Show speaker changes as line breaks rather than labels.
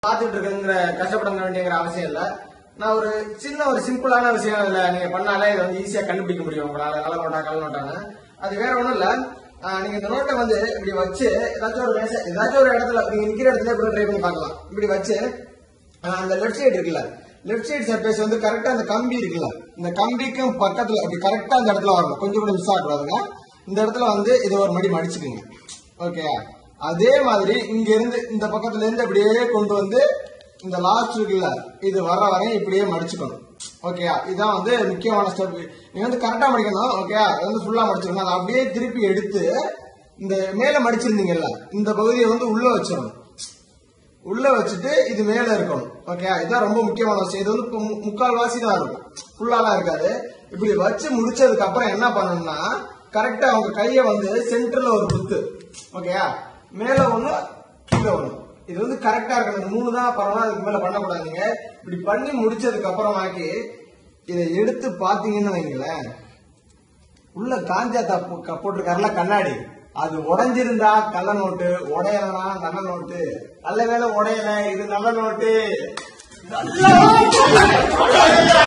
பார்த்துட்டு இருக்குங்கிற கஷ்டப்பட வேண்டியங்கிற அவசியம் இல்ல நான் ஒரு சின்ன ஒரு சிம்பிளான விஷயம் இதுல நீங்க பண்ணாலே இதை வந்து ஈஸியா கண்டுபிடிக்க முடியும் உங்களால நல்ல நோட்டா கள்ள நோட்டான்னு அது வேற ஒண்ணும் இல்ல ஆஹ் நீங்க இந்த நோட்டை வந்து இப்படி வச்சு ஏதாச்சும் ஒரு மேச ஏதாச்சும் ஒரு இடத்துல நீங்க நிக்கிற இடத்துல இப்படி ட்ரை பண்ணி பார்க்கலாம் இப்படி வச்சு ஆஹ் அந்த லெஃப்ட் சைடு இருக்குல்ல லெஃப்ட் சைடு சர்ஃபேஸ் வந்து கரெக்டா அந்த கம்பி இருக்குல்ல இந்த கம்பிக்கும் பக்கத்துல அப்படி கரெக்டா அந்த இடத்துல வரணும் கொஞ்சம் கூட மிஸ் ஆகக்கூடாதுங்க இந்த இடத்துல வந்து இதை ஒரு மடி மடிச்சுக்குங்க ஓகே அதே மாதிரி இங்க இருந்து இந்த பக்கத்துல இருந்து அப்படியே கொண்டு வந்து இந்த லாஸ்ட் இருக்குல்ல இது வர வரையும் இப்படியே மடிச்சுக்கணும் ஓகேயா இதுதான் வந்து முக்கியமான ஸ்டெப் நீங்க வந்து கரெக்டா மடிக்கணும் ஓகே அது வந்து ஃபுல்லா மடிச்சிடணும் அதை அப்படியே திருப்பி எடுத்து இந்த மேல மடிச்சிருந்தீங்கல்ல இந்த பகுதியை வந்து உள்ள வச்சிடணும் உள்ள வச்சுட்டு இது மேல இருக்கணும் ஓகே இதுதான் ரொம்ப முக்கியமான விஷயம் இது வந்து இப்ப மு- முக்கால் வாசி தான் இருக்கும் ஃபுல்லாலாம் இருக்காது இப்படி வச்சு முடிச்சதுக்கு அப்புறம் என்ன பண்ணணும்னா கரெக்டா அவங்க கைய வந்து சென்டர்ல ஒரு குத்து ஓகேயா மேல ஒண்ணு கீழே ஒண்ணு இது வந்து கரெக்டா இருக்கணும் இந்த மூணு தான் பரவாயில்ல அதுக்கு மேல பண்ணக்கூடாதுங்க இப்படி பண்ணி முடிச்சதுக்கு அப்புறமாக்கி இதை எடுத்து பாத்தீங்கன்னு வைங்களேன் உள்ள காஞ்சா தப்பு க- போட்டிருக்காருல கண்ணாடி அது உடைஞ்சிருந்தா கள்ள நோட்டு உடையலனா நல்ல நோட்டு நல்ல வேலை உடையல இது நல்ல நோட்டு